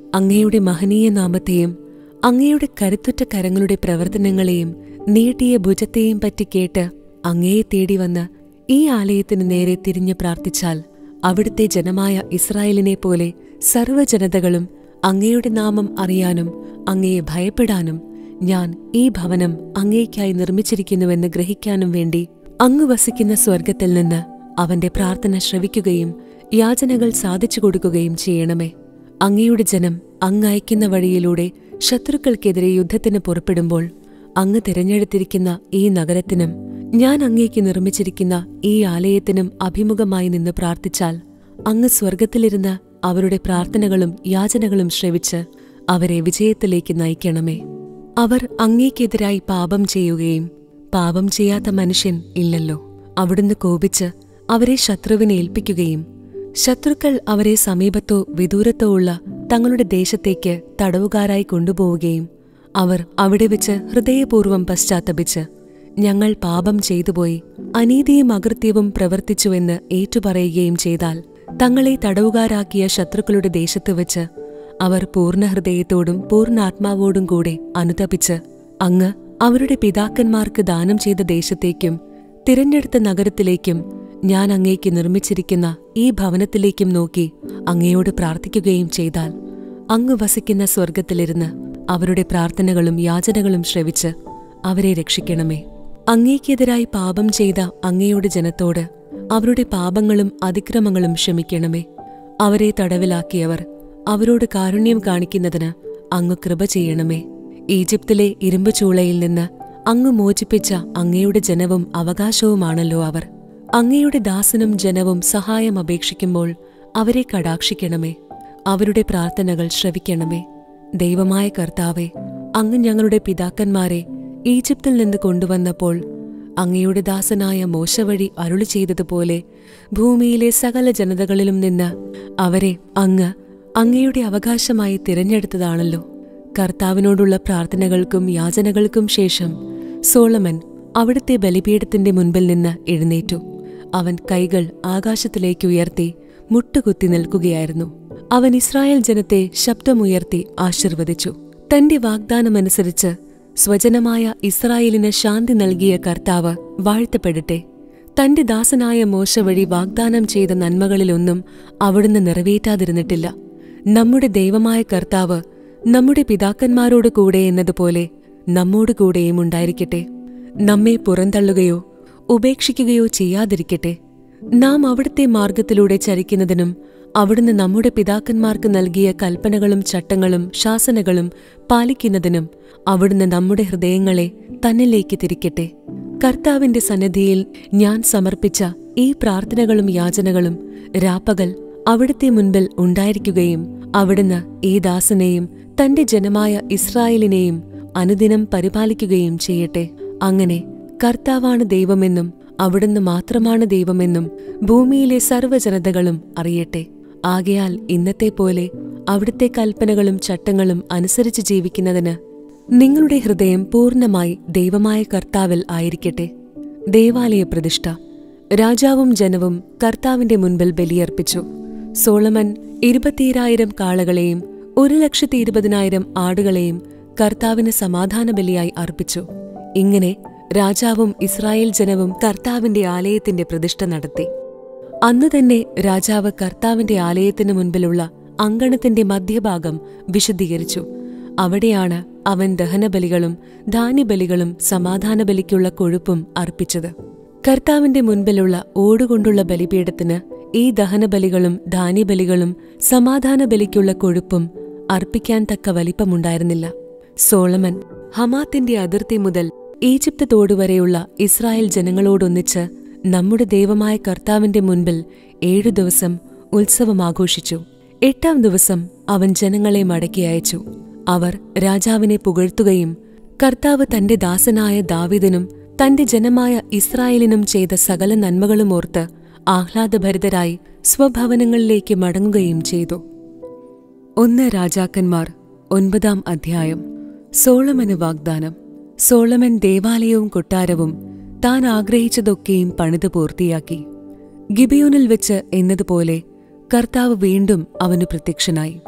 അങ്ങയുടെ മഹനീയ നാമത്തെയും അങ്ങയുടെ കരുത്തുറ്റ കരങ്ങളുടെ പ്രവർത്തനങ്ങളെയും നീട്ടിയ ഭുജത്തെയും പറ്റി കേട്ട് അങ്ങയെ തേടി വന്ന് ഈ ആലയത്തിന് നേരെ തിരിഞ്ഞു പ്രാർത്ഥിച്ചാൽ അവിടുത്തെ ജനമായ ഇസ്രായേലിനെ പോലെ സർവ്വജനതകളും അങ്ങയുടെ നാമം അറിയാനും അങ്ങയെ ഭയപ്പെടാനും ഞാൻ ഈ ഭവനം അങ്ങേയ്ക്കായി നിർമ്മിച്ചിരിക്കുന്നുവെന്ന് ഗ്രഹിക്കാനും വേണ്ടി അങ്ങ് വസിക്കുന്ന സ്വർഗത്തിൽ നിന്ന് അവന്റെ പ്രാർത്ഥന ശ്രവിക്കുകയും യാചനകൾ സാധിച്ചു കൊടുക്കുകയും ചെയ്യണമേ അങ്ങയുടെ ജനം അങ്ങ് അയക്കുന്ന വഴിയിലൂടെ ശത്രുക്കൾക്കെതിരെ യുദ്ധത്തിന് പുറപ്പെടുമ്പോൾ അങ്ങ് തിരഞ്ഞെടുത്തിരിക്കുന്ന ഈ നഗരത്തിനും ഞാൻ അങ്ങേക്ക് നിർമ്മിച്ചിരിക്കുന്ന ഈ ആലയത്തിനും അഭിമുഖമായി നിന്ന് പ്രാർത്ഥിച്ചാൽ അങ്ങ് സ്വർഗത്തിലിരുന്ന് അവരുടെ പ്രാർത്ഥനകളും യാചനകളും ശ്രവിച്ച് അവരെ വിജയത്തിലേക്ക് നയിക്കണമേ അവർ അങ്ങേക്കെതിരായി പാപം ചെയ്യുകയും പാപം ചെയ്യാത്ത മനുഷ്യൻ ഇല്ലല്ലോ അവിടുന്ന് കോപിച്ച് അവരെ ശത്രുവിനെ ഏൽപ്പിക്കുകയും ശത്രുക്കൾ അവരെ സമീപത്തോ വിദൂരത്തോ ഉള്ള തങ്ങളുടെ ദേശത്തേക്ക് തടവുകാരായി കൊണ്ടുപോവുകയും അവർ അവിടെ വെച്ച് ഹൃദയപൂർവ്വം പശ്ചാത്തപിച്ച് ഞങ്ങൾ പാപം ചെയ്തുപോയി അനീതിയും അകൃത്യവും പ്രവർത്തിച്ചുവെന്ന് ഏറ്റുപറയുകയും ചെയ്താൽ തങ്ങളെ തടവുകാരാക്കിയ ശത്രുക്കളുടെ ദേശത്ത് വെച്ച് അവർ പൂർണ്ണ ഹൃദയത്തോടും പൂർണ്ണാത്മാവോടും കൂടെ അനുതപിച്ച് അങ്ങ് അവരുടെ പിതാക്കന്മാർക്ക് ദാനം ചെയ്ത ദേശത്തേക്കും തിരഞ്ഞെടുത്ത നഗരത്തിലേക്കും ഞാൻ അങ്ങേക്ക് നിർമ്മിച്ചിരിക്കുന്ന ഈ ഭവനത്തിലേക്കും നോക്കി അങ്ങയോട് പ്രാർത്ഥിക്കുകയും ചെയ്താൽ അങ്ങ് വസിക്കുന്ന സ്വർഗത്തിലിരുന്ന് അവരുടെ പ്രാർത്ഥനകളും യാചനകളും ശ്രവിച്ച് അവരെ രക്ഷിക്കണമേ അങ്ങേക്കെതിരായി പാപം ചെയ്ത അങ്ങയുടെ ജനത്തോട് അവരുടെ പാപങ്ങളും അതിക്രമങ്ങളും ക്ഷമിക്കണമേ അവരെ തടവിലാക്കിയവർ അവരോട് കാരുണ്യം കാണിക്കുന്നതിന് അങ്ങ് കൃപ ചെയ്യണമേ ഈജിപ്തിലെ ഇരുമ്പ് ചൂളയിൽ നിന്ന് അങ്ങ് മോചിപ്പിച്ച അങ്ങയുടെ ജനവും അവകാശവുമാണല്ലോ അവർ അങ്ങയുടെ ദാസനും ജനവും സഹായം അപേക്ഷിക്കുമ്പോൾ അവരെ കടാക്ഷിക്കണമേ അവരുടെ പ്രാർത്ഥനകൾ ശ്രവിക്കണമേ ദൈവമായ കർത്താവെ അങ്ങ് ഞങ്ങളുടെ പിതാക്കന്മാരെ ഈജിപ്തിൽ നിന്ന് കൊണ്ടുവന്നപ്പോൾ അങ്ങയുടെ ദാസനായ മോശ വഴി അരുളി ചെയ്തതുപോലെ ഭൂമിയിലെ സകല ജനതകളിലും നിന്ന് അവരെ അങ്ങ് അങ്ങയുടെ അവകാശമായി തിരഞ്ഞെടുത്തതാണല്ലോ കർത്താവിനോടുള്ള പ്രാർത്ഥനകൾക്കും യാചനകൾക്കും ശേഷം സോളമൻ അവിടുത്തെ ബലിപീഠത്തിന്റെ മുൻപിൽ നിന്ന് എഴുന്നേറ്റു അവൻ കൈകൾ ആകാശത്തിലേക്ക് ഉയർത്തി മുട്ടുകുത്തി നിൽക്കുകയായിരുന്നു അവൻ ഇസ്രായേൽ ജനത്തെ ശബ്ദമുയർത്തി ആശീർവദിച്ചു തന്റെ വാഗ്ദാനമനുസരിച്ച് സ്വജനമായ ഇസ്രായേലിന് ശാന്തി നൽകിയ കർത്താവ് വാഴ്ത്തപ്പെടട്ടെ തന്റെ ദാസനായ മോശ വഴി വാഗ്ദാനം ചെയ്ത നന്മകളിലൊന്നും അവിടുന്ന് നിറവേറ്റാതിരുന്നിട്ടില്ല നമ്മുടെ ദൈവമായ കർത്താവ് നമ്മുടെ പിതാക്കന്മാരോട് കൂടെ എന്നതുപോലെ നമ്മോട് കൂടെയും ഉണ്ടായിരിക്കട്ടെ നമ്മെ പുറന്തള്ളുകയോ ഉപേക്ഷിക്കുകയോ ചെയ്യാതിരിക്കട്ടെ നാം അവിടുത്തെ മാർഗത്തിലൂടെ ചരിക്കുന്നതിനും അവിടുന്ന് നമ്മുടെ പിതാക്കന്മാർക്ക് നൽകിയ കൽപ്പനകളും ചട്ടങ്ങളും ശാസനകളും പാലിക്കുന്നതിനും അവിടുന്ന് നമ്മുടെ ഹൃദയങ്ങളെ തന്നിലേക്ക് തിരിക്കട്ടെ കർത്താവിന്റെ സന്നിധിയിൽ ഞാൻ സമർപ്പിച്ച ഈ പ്രാർത്ഥനകളും യാചനകളും രാപ്പകൽ അവിടുത്തെ മുൻപിൽ ഉണ്ടായിരിക്കുകയും അവിടുന്ന് ഈ ദാസനെയും തന്റെ ജനമായ ഇസ്രായേലിനെയും അനുദിനം പരിപാലിക്കുകയും ചെയ്യട്ടെ അങ്ങനെ കർത്താവാണ് ദൈവമെന്നും അവിടുന്ന് മാത്രമാണ് ദൈവമെന്നും ഭൂമിയിലെ സർവ്വജനതകളും അറിയട്ടെ ആകയാൽ ഇന്നത്തെ പോലെ അവിടുത്തെ കൽപ്പനകളും ചട്ടങ്ങളും അനുസരിച്ച് ജീവിക്കുന്നതിന് നിങ്ങളുടെ ഹൃദയം പൂർണ്ണമായി ദൈവമായ കർത്താവിൽ ആയിരിക്കട്ടെ ദേവാലയ പ്രതിഷ്ഠ രാജാവും ജനവും കർത്താവിന്റെ മുൻപിൽ ബലിയർപ്പിച്ചു സോളമൻ ഇരുപത്തിയിരായിരം കാളകളെയും ഒരു ലക്ഷത്തി ഇരുപതിനായിരം ആടുകളെയും കർത്താവിന് സമാധാന ബലിയായി അർപ്പിച്ചു ഇങ്ങനെ രാജാവും ഇസ്രായേൽ ജനവും കർത്താവിന്റെ ആലയത്തിന്റെ പ്രതിഷ്ഠ നടത്തി അന്നു തന്നെ രാജാവ് കർത്താവിന്റെ ആലയത്തിനു മുൻപിലുള്ള അങ്കണത്തിന്റെ മധ്യഭാഗം വിശദീകരിച്ചു അവിടെയാണ് അവൻ ദഹനബലികളും ധാന്യബലികളും സമാധാന ബലിക്കുള്ള കൊഴുപ്പും അർപ്പിച്ചത് കർത്താവിന്റെ മുൻപിലുള്ള ഓടുകൊണ്ടുള്ള ബലിപീഠത്തിന് ഈ ദഹനബലികളും ധാന്യബലികളും സമാധാന ബലിക്കുള്ള കൊഴുപ്പും അർപ്പിക്കാൻ തക്ക വലിപ്പമുണ്ടായിരുന്നില്ല സോളമൻ ഹമാത്തിന്റെ അതിർത്തി മുതൽ ഈജിപ്ത് തോടുവരെയുള്ള ഇസ്രായേൽ ജനങ്ങളോടൊന്നിച്ച് നമ്മുടെ ദൈവമായ കർത്താവിന്റെ മുൻപിൽ ഏഴു ദിവസം ഉത്സവം ആഘോഷിച്ചു എട്ടാം ദിവസം അവൻ ജനങ്ങളെ മടക്കി അയച്ചു അവർ രാജാവിനെ പുകഴ്ത്തുകയും കർത്താവ് തന്റെ ദാസനായ ദാവിദിനും തന്റെ ജനമായ ഇസ്രായേലിനും ചെയ്ത സകല നന്മകളും ഓർത്ത് ആഹ്ലാദഭരിതരായി സ്വഭവനങ്ങളിലേക്ക് മടങ്ങുകയും ചെയ്തു ഒന്ന് രാജാക്കന്മാർ ഒൻപതാം അധ്യായം സോളമന് വാഗ്ദാനം സോളമൻ ദേവാലയവും കൊട്ടാരവും താൻ ആഗ്രഹിച്ചതൊക്കെയും പണിത് പൂർത്തിയാക്കി ഗിബിയോനിൽ വെച്ച് എന്നതുപോലെ കർത്താവ് വീണ്ടും അവന് പ്രത്യക്ഷനായി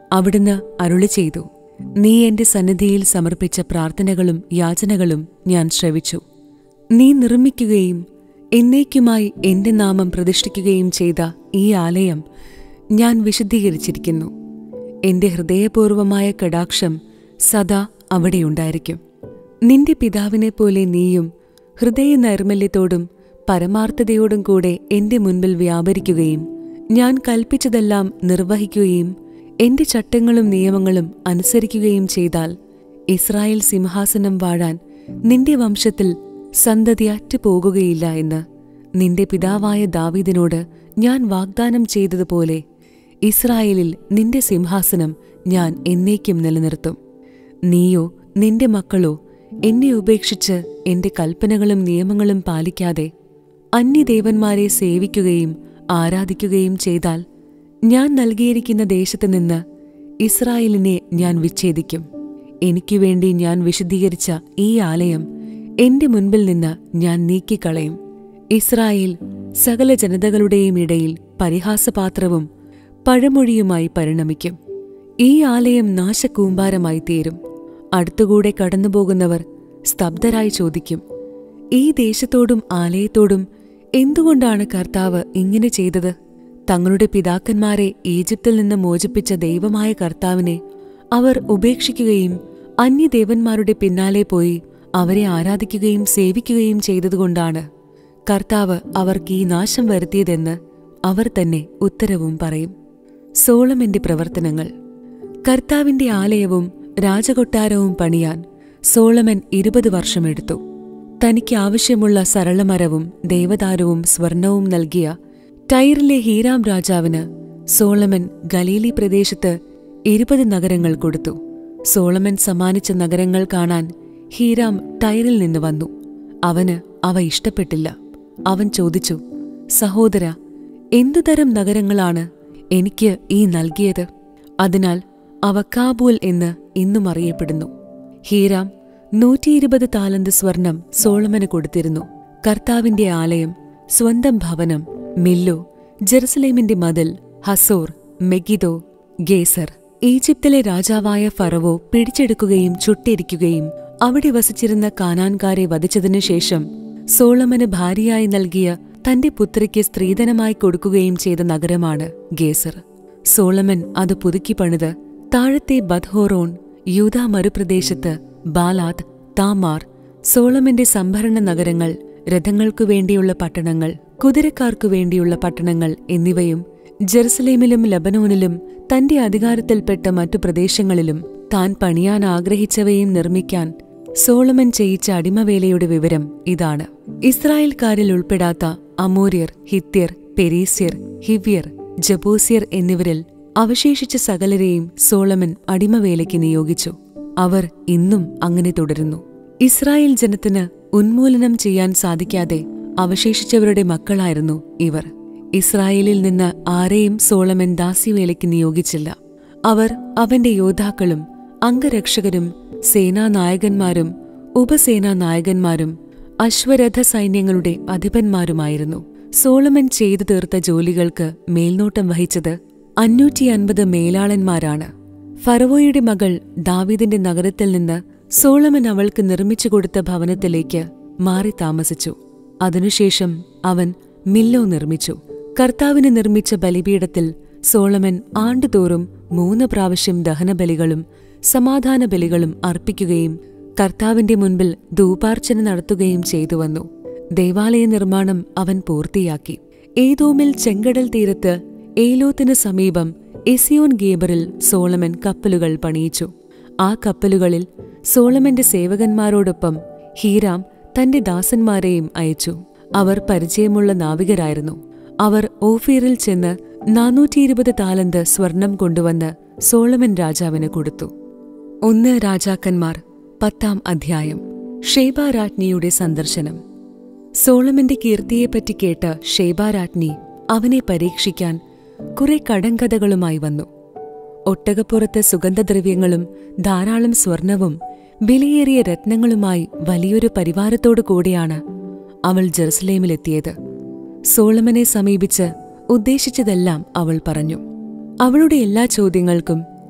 അവിടുന്ന് അരുളി ചെയ്തു നീ എന്റെ സന്നിധിയിൽ സമർപ്പിച്ച പ്രാർത്ഥനകളും യാചനകളും ഞാൻ ശ്രവിച്ചു നീ നിർമ്മിക്കുകയും എന്നേക്കുമായി എന്റെ നാമം പ്രതിഷ്ഠിക്കുകയും ചെയ്ത ഈ ആലയം ഞാൻ വിശദീകരിച്ചിരിക്കുന്നു എന്റെ ഹൃദയപൂർവമായ കടാക്ഷം സദാ അവിടെയുണ്ടായിരിക്കും നിന്റെ പിതാവിനെ പോലെ നീയും ഹൃദയ നൈർമല്യത്തോടും പരമാർത്ഥതയോടും കൂടെ എന്റെ മുൻപിൽ വ്യാപരിക്കുകയും ഞാൻ കൽപ്പിച്ചതെല്ലാം നിർവഹിക്കുകയും എന്റെ ചട്ടങ്ങളും നിയമങ്ങളും അനുസരിക്കുകയും ചെയ്താൽ ഇസ്രായേൽ സിംഹാസനം വാഴാൻ നിന്റെ വംശത്തിൽ സന്തതി അറ്റുപോകുകയില്ല എന്ന് നിന്റെ പിതാവായ ദാവീദിനോട് ഞാൻ വാഗ്ദാനം ചെയ്തതുപോലെ ഇസ്രായേലിൽ നിന്റെ സിംഹാസനം ഞാൻ എന്നേക്കും നിലനിർത്തും നീയോ നിന്റെ മക്കളോ എന്നെ ഉപേക്ഷിച്ച് എന്റെ കൽപ്പനകളും നിയമങ്ങളും പാലിക്കാതെ അന്യദേവന്മാരെ സേവിക്കുകയും ആരാധിക്കുകയും ചെയ്താൽ ഞാൻ നൽകിയിരിക്കുന്ന ദേശത്ത് നിന്ന് ഇസ്രായേലിനെ ഞാൻ വിച്ഛേദിക്കും എനിക്കു വേണ്ടി ഞാൻ വിശദീകരിച്ച ഈ ആലയം എന്റെ മുൻപിൽ നിന്ന് ഞാൻ നീക്കിക്കളയും ഇസ്രായേൽ സകല ജനതകളുടെയും ഇടയിൽ പരിഹാസപാത്രവും പഴമൊഴിയുമായി പരിണമിക്കും ഈ ആലയം നാശകൂമ്പാരമായി തീരും അടുത്തുകൂടെ കടന്നുപോകുന്നവർ സ്തബ്ധരായി ചോദിക്കും ഈ ദേശത്തോടും ആലയത്തോടും എന്തുകൊണ്ടാണ് കർത്താവ് ഇങ്ങനെ ചെയ്തത് തങ്ങളുടെ പിതാക്കന്മാരെ ഈജിപ്തിൽ നിന്ന് മോചിപ്പിച്ച ദൈവമായ കർത്താവിനെ അവർ ഉപേക്ഷിക്കുകയും അന്യദേവന്മാരുടെ പിന്നാലെ പോയി അവരെ ആരാധിക്കുകയും സേവിക്കുകയും ചെയ്തതുകൊണ്ടാണ് കർത്താവ് അവർക്ക് ഈ നാശം വരുത്തിയതെന്ന് അവർ തന്നെ ഉത്തരവും പറയും സോളമന്റെ പ്രവർത്തനങ്ങൾ കർത്താവിന്റെ ആലയവും രാജകൊട്ടാരവും പണിയാൻ സോളമൻ ഇരുപത് വർഷമെടുത്തു തനിക്ക് ആവശ്യമുള്ള സരളമരവും ദേവദാരവും സ്വർണവും നൽകിയ ടൈറിലെ ഹീരാം രാജാവിന് സോളമൻ ഗലീലി പ്രദേശത്ത് ഇരുപത് നഗരങ്ങൾ കൊടുത്തു സോളമൻ സമ്മാനിച്ച നഗരങ്ങൾ കാണാൻ ഹീരാം ടൈറിൽ നിന്ന് വന്നു അവന് അവ ഇഷ്ടപ്പെട്ടില്ല അവൻ ചോദിച്ചു സഹോദര എന്തുതരം നഗരങ്ങളാണ് എനിക്ക് ഈ നൽകിയത് അതിനാൽ അവ കാബൂൽ എന്ന് ഇന്നും അറിയപ്പെടുന്നു ഹീരാം നൂറ്റിയിരുപത് താലന്ത് സ്വർണം സോളമന് കൊടുത്തിരുന്നു കർത്താവിന്റെ ആലയം സ്വന്തം ഭവനം മില്ലോ ജെറുസലേമിന്റെ മതിൽ ഹസോർ മെഗിദോ ഗേസർ ഈജിപ്തിലെ രാജാവായ ഫറവോ പിടിച്ചെടുക്കുകയും ചുട്ടിരിക്കുകയും അവിടെ വസിച്ചിരുന്ന കാനാൻകാരെ വധിച്ചതിനു ശേഷം സോളമന് ഭാര്യയായി നൽകിയ തന്റെ പുത്രിക്ക് സ്ത്രീധനമായി കൊടുക്കുകയും ചെയ്ത നഗരമാണ് ഗേസർ സോളമൻ അത് പുതുക്കി പണിത് താഴത്തെ ബദ്ഹോറോൺ യൂത മരുപ്രദേശത്ത് ബാലാത്ത് താമാർ സോളമന്റെ സംഭരണ നഗരങ്ങൾ രഥങ്ങൾക്കു വേണ്ടിയുള്ള പട്ടണങ്ങൾ കുതിരക്കാർക്കു വേണ്ടിയുള്ള പട്ടണങ്ങൾ എന്നിവയും ജെറുസലേമിലും ലബനോനിലും തന്റെ അധികാരത്തിൽപ്പെട്ട മറ്റു പ്രദേശങ്ങളിലും താൻ പണിയാൻ ആഗ്രഹിച്ചവയും നിർമ്മിക്കാൻ സോളമൻ ചെയ്യിച്ച അടിമവേലയുടെ വിവരം ഇതാണ് ഇസ്രായേൽക്കാരിൽ ഉൾപ്പെടാത്ത അമോര്യർ ഹിത്യർ പെരീസ്യർ ഹിവ്യർ ജബൂസിയർ എന്നിവരിൽ അവശേഷിച്ച സകലരെയും സോളമൻ അടിമവേലയ്ക്ക് നിയോഗിച്ചു അവർ ഇന്നും അങ്ങനെ തുടരുന്നു ഇസ്രായേൽ ജനത്തിന് ഉന്മൂലനം ചെയ്യാൻ സാധിക്കാതെ അവശേഷിച്ചവരുടെ മക്കളായിരുന്നു ഇവർ ഇസ്രായേലിൽ നിന്ന് ആരെയും സോളമൻ ദാസ്യവേലയ്ക്ക് നിയോഗിച്ചില്ല അവർ അവന്റെ യോദ്ധാക്കളും അംഗരക്ഷകരും സേനാനായകന്മാരും ഉപസേനാ നായകന്മാരും അശ്വരഥ സൈന്യങ്ങളുടെ അധിപന്മാരുമായിരുന്നു സോളമൻ ചെയ്തു തീർത്ത ജോലികൾക്ക് മേൽനോട്ടം വഹിച്ചത് അഞ്ഞൂറ്റി അൻപത് മേലാളന്മാരാണ് ഫറവോയുടെ മകൾ ദാവീദിന്റെ നഗരത്തിൽ നിന്ന് സോളമൻ അവൾക്ക് നിർമ്മിച്ചു കൊടുത്ത ഭവനത്തിലേക്ക് മാറി താമസിച്ചു അതിനുശേഷം അവൻ മില്ലോ നിർമ്മിച്ചു കർത്താവിന് നിർമ്മിച്ച ബലിപീഠത്തിൽ സോളമൻ ആണ്ടുതോറും മൂന്ന് പ്രാവശ്യം ദഹനബലികളും സമാധാന ബലികളും അർപ്പിക്കുകയും കർത്താവിന്റെ മുൻപിൽ ധൂപാർച്ചന നടത്തുകയും ചെയ്തുവന്നു ദേവാലയ നിർമ്മാണം അവൻ പൂർത്തിയാക്കി ഏതോമിൽ ചെങ്കടൽ തീരത്ത് ഏലോത്തിന് സമീപം എസിയോൻ ഗേബറിൽ സോളമൻ കപ്പലുകൾ പണിയിച്ചു ആ കപ്പലുകളിൽ സോളമന്റെ സേവകന്മാരോടൊപ്പം ഹീരാം തന്റെ ദാസന്മാരെയും അയച്ചു അവർ പരിചയമുള്ള നാവികരായിരുന്നു അവർ ഓഫീറിൽ ചെന്ന് നാനൂറ്റിയിരുപത് താലന്ത് സ്വർണം കൊണ്ടുവന്ന് സോളമൻ രാജാവിന് കൊടുത്തു ഒന്ന് രാജാക്കന്മാർ പത്താം അധ്യായം ഷേബ രാജ്ഞിയുടെ സന്ദർശനം സോളമന്റെ കീർത്തിയെപ്പറ്റി കേട്ട ഷേബ രാജ്ഞി അവനെ പരീക്ഷിക്കാൻ കുറെ കടങ്കഥകളുമായി വന്നു ഒട്ടകപ്പുറത്ത് സുഗന്ധദ്രവ്യങ്ങളും ധാരാളം സ്വർണവും വിലയേറിയ രത്നങ്ങളുമായി വലിയൊരു പരിവാരത്തോടു കൂടിയാണ് അവൾ ജെറുസലേമിലെത്തിയത് സോളമനെ സമീപിച്ച് ഉദ്ദേശിച്ചതെല്ലാം അവൾ പറഞ്ഞു അവളുടെ എല്ലാ ചോദ്യങ്ങൾക്കും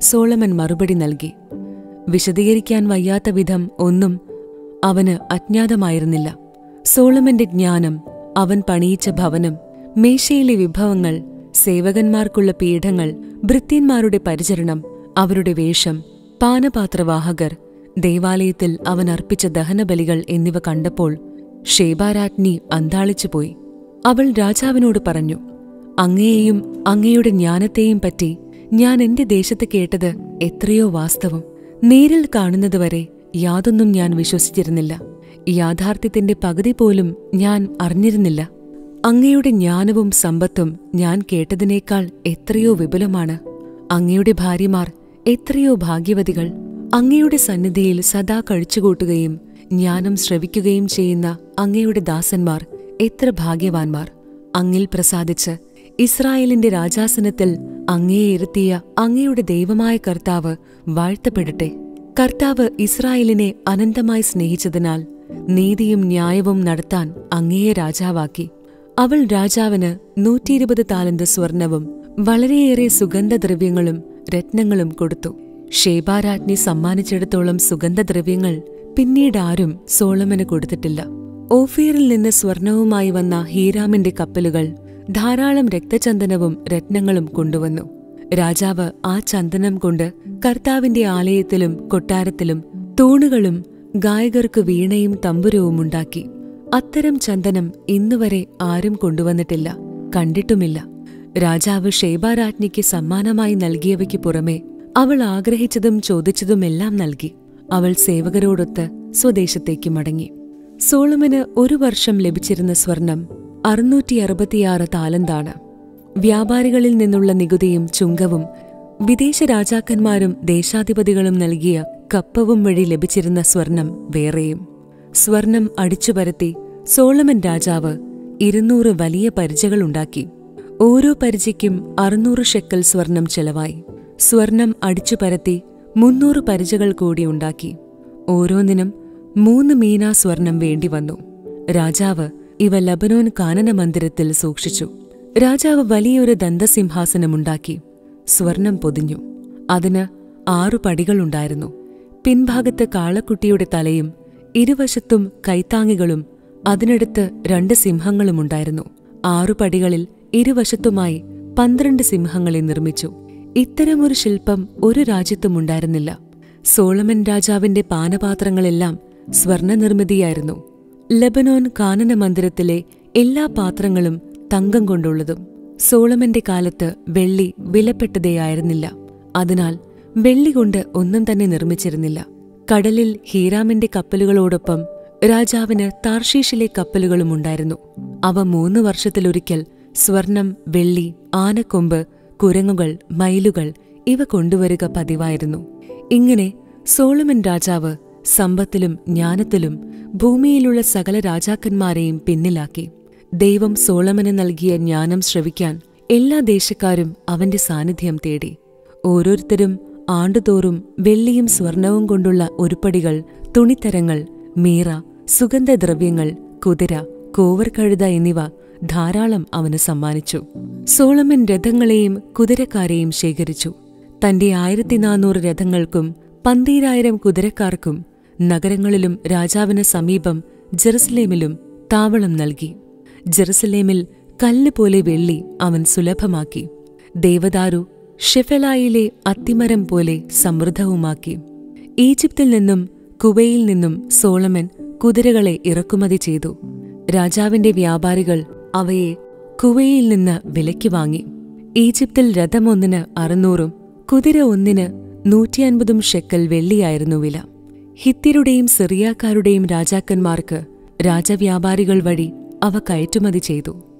സോളമൻ മറുപടി നൽകി വിശദീകരിക്കാൻ വയ്യാത്ത വിധം ഒന്നും അവന് അജ്ഞാതമായിരുന്നില്ല സോളമന്റെ ജ്ഞാനം അവൻ പണിയിച്ച ഭവനം മേശയിലെ വിഭവങ്ങൾ സേവകന്മാർക്കുള്ള പീഠങ്ങൾ ഭൃത്യന്മാരുടെ പരിചരണം അവരുടെ വേഷം പാനപാത്രവാഹകർ ദേവാലയത്തിൽ അവൻ അർപ്പിച്ച ദഹനബലികൾ എന്നിവ കണ്ടപ്പോൾ ഷേബാരാജ്ഞി അന്താളിച്ചുപോയി അവൾ രാജാവിനോട് പറഞ്ഞു അങ്ങയെയും അങ്ങയുടെ ജ്ഞാനത്തെയും പറ്റി ഞാൻ എന്റെ ദേശത്ത് കേട്ടത് എത്രയോ വാസ്തവം നേരിൽ കാണുന്നതുവരെ യാതൊന്നും ഞാൻ വിശ്വസിച്ചിരുന്നില്ല യാഥാർത്ഥ്യത്തിന്റെ പകുതി പോലും ഞാൻ അറിഞ്ഞിരുന്നില്ല അങ്ങയുടെ ജ്ഞാനവും സമ്പത്തും ഞാൻ കേട്ടതിനേക്കാൾ എത്രയോ വിപുലമാണ് അങ്ങയുടെ ഭാര്യമാർ എത്രയോ ഭാഗ്യവതികൾ അങ്ങയുടെ സന്നിധിയിൽ സദാ കഴിച്ചുകൂട്ടുകയും ജ്ഞാനം ശ്രവിക്കുകയും ചെയ്യുന്ന അങ്ങയുടെ ദാസന്മാർ എത്ര ഭാഗ്യവാന്മാർ അങ്ങിൽ പ്രസാദിച്ച് ഇസ്രായേലിന്റെ രാജാസനത്തിൽ അങ്ങയെ ഇരുത്തിയ അങ്ങയുടെ ദൈവമായ കർത്താവ് വാഴ്ത്തപ്പെടട്ടെ കർത്താവ് ഇസ്രായേലിനെ അനന്തമായി സ്നേഹിച്ചതിനാൽ നീതിയും ന്യായവും നടത്താൻ അങ്ങയെ രാജാവാക്കി അവൾ രാജാവിന് നൂറ്റിയിരുപത് താലന്ത് സ്വർണവും വളരെയേറെ സുഗന്ധദ്രവ്യങ്ങളും രത്നങ്ങളും കൊടുത്തു ഷേബാരാജ്ഞി സമ്മാനിച്ചിടത്തോളം സുഗന്ധദ്രവ്യങ്ങൾ പിന്നീട് ആരും സോളമന് കൊടുത്തിട്ടില്ല ഓഫീറിൽ നിന്ന് സ്വർണവുമായി വന്ന ഹീരാമിന്റെ കപ്പലുകൾ ധാരാളം രക്തചന്ദനവും രത്നങ്ങളും കൊണ്ടുവന്നു രാജാവ് ആ ചന്ദനം കൊണ്ട് കർത്താവിന്റെ ആലയത്തിലും കൊട്ടാരത്തിലും തൂണുകളും ഗായകർക്ക് വീണയും തമ്പുരവും ഉണ്ടാക്കി അത്തരം ചന്ദനം ഇന്നുവരെ ആരും കൊണ്ടുവന്നിട്ടില്ല കണ്ടിട്ടുമില്ല രാജാവ് ഷേബാരാജ്ഞിക്ക് സമ്മാനമായി നൽകിയവയ്ക്ക് പുറമെ അവൾ ആഗ്രഹിച്ചതും ചോദിച്ചതുമെല്ലാം നൽകി അവൾ സേവകരോടൊത്ത് സ്വദേശത്തേക്ക് മടങ്ങി സോളമന് ഒരു വർഷം ലഭിച്ചിരുന്ന സ്വർണം അറുന്നൂറ്റി അറുപത്തിയാറ് താലന്താണ് വ്യാപാരികളിൽ നിന്നുള്ള നികുതിയും ചുങ്കവും വിദേശ രാജാക്കന്മാരും ദേശാധിപതികളും നൽകിയ കപ്പവും വഴി ലഭിച്ചിരുന്ന സ്വർണം വേറെയും സ്വർണം അടിച്ചുപരത്തി സോളമൻ രാജാവ് ഇരുന്നൂറ് വലിയ പരിചകളുണ്ടാക്കി ഓരോ പരിചയ്ക്കും അറുന്നൂറ് ഷെക്കൽ സ്വർണം ചെലവായി സ്വർണം അടിച്ചുപരത്തി മുന്നൂറ് പരിചകൾ കൂടി ഉണ്ടാക്കി ഓരോന്നിനും മൂന്ന് മീന സ്വർണം വേണ്ടിവന്നു രാജാവ് ഇവ ലബനോൻ കാനന മന്ദിരത്തിൽ സൂക്ഷിച്ചു രാജാവ് വലിയൊരു ദന്തസിംഹാസനമുണ്ടാക്കി സ്വർണം പൊതിഞ്ഞു അതിന് ആറു പടികളുണ്ടായിരുന്നു പിൻഭാഗത്ത് കാളക്കുട്ടിയുടെ തലയും ഇരുവശത്തും കൈത്താങ്ങികളും അതിനടുത്ത് രണ്ട് സിംഹങ്ങളുമുണ്ടായിരുന്നു ആറു പടികളിൽ ഇരുവശത്തുമായി പന്ത്രണ്ട് സിംഹങ്ങളെ നിർമ്മിച്ചു ഇത്തരമൊരു ശില്പം ഒരു രാജ്യത്തുമുണ്ടായിരുന്നില്ല സോളമൻ രാജാവിന്റെ പാനപാത്രങ്ങളെല്ലാം സ്വർണനിർമ്മിതിയായിരുന്നു ലബനോൻ കാനന മന്ദിരത്തിലെ എല്ലാ പാത്രങ്ങളും തങ്കം കൊണ്ടുള്ളതും സോളമന്റെ കാലത്ത് വെള്ളി വിലപ്പെട്ടതേയായിരുന്നില്ല അതിനാൽ വെള്ളി കൊണ്ട് ഒന്നും തന്നെ നിർമ്മിച്ചിരുന്നില്ല കടലിൽ ഹീരാമിന്റെ കപ്പലുകളോടൊപ്പം രാജാവിന് താർഷീഷിലെ കപ്പലുകളും ഉണ്ടായിരുന്നു അവ മൂന്ന് വർഷത്തിലൊരിക്കൽ സ്വർണം വെള്ളി ആനക്കൊമ്പ് കുരങ്ങുകൾ മയിലുകൾ ഇവ കൊണ്ടുവരിക പതിവായിരുന്നു ഇങ്ങനെ സോളമൻ രാജാവ് സമ്പത്തിലും ജ്ഞാനത്തിലും ഭൂമിയിലുള്ള സകല രാജാക്കന്മാരെയും പിന്നിലാക്കി ദൈവം സോളമന് നൽകിയ ജ്ഞാനം ശ്രവിക്കാൻ എല്ലാ ദേശക്കാരും അവന്റെ സാന്നിധ്യം തേടി ഓരോരുത്തരും ആണ്ടുതോറും വെള്ളിയും സ്വർണവും കൊണ്ടുള്ള ഉരുപ്പടികൾ തുണിത്തരങ്ങൾ മീറ സുഗന്ധദ്രവ്യങ്ങൾ കുതിര കോവർക്കഴുത എന്നിവ ധാരാളം അവന് സമ്മാനിച്ചു സോളമൻ രഥങ്ങളെയും കുതിരക്കാരെയും ശേഖരിച്ചു തന്റെ ആയിരത്തി നാനൂറ് രഥങ്ങൾക്കും പന്തീരായിരം കുതിരക്കാർക്കും നഗരങ്ങളിലും രാജാവിന് സമീപം ജെറുസലേമിലും താവളം നൽകി ജെറുസലേമിൽ കല്ല് പോലെ വെള്ളി അവൻ സുലഭമാക്കി ദേവദാരു ഷെഫലായിലെ അത്തിമരം പോലെ സമൃദ്ധവുമാക്കി ഈജിപ്തിൽ നിന്നും കുവയിൽ നിന്നും സോളമൻ കുതിരകളെ ഇറക്കുമതി ചെയ്തു രാജാവിന്റെ വ്യാപാരികൾ അവയെ കുവയിൽ നിന്ന് വിലയ്ക്ക് വാങ്ങി ഈജിപ്തിൽ രഥമൊന്നിന് അറുന്നൂറും കുതിര ഒന്നിന് നൂറ്റിയൻപതും ഷെക്കൽ വെള്ളിയായിരുന്നു വില ഹിത്യരുടെയും സിറിയാക്കാരുടെയും രാജാക്കന്മാർക്ക് രാജവ്യാപാരികൾ വഴി അവ കയറ്റുമതി ചെയ്തു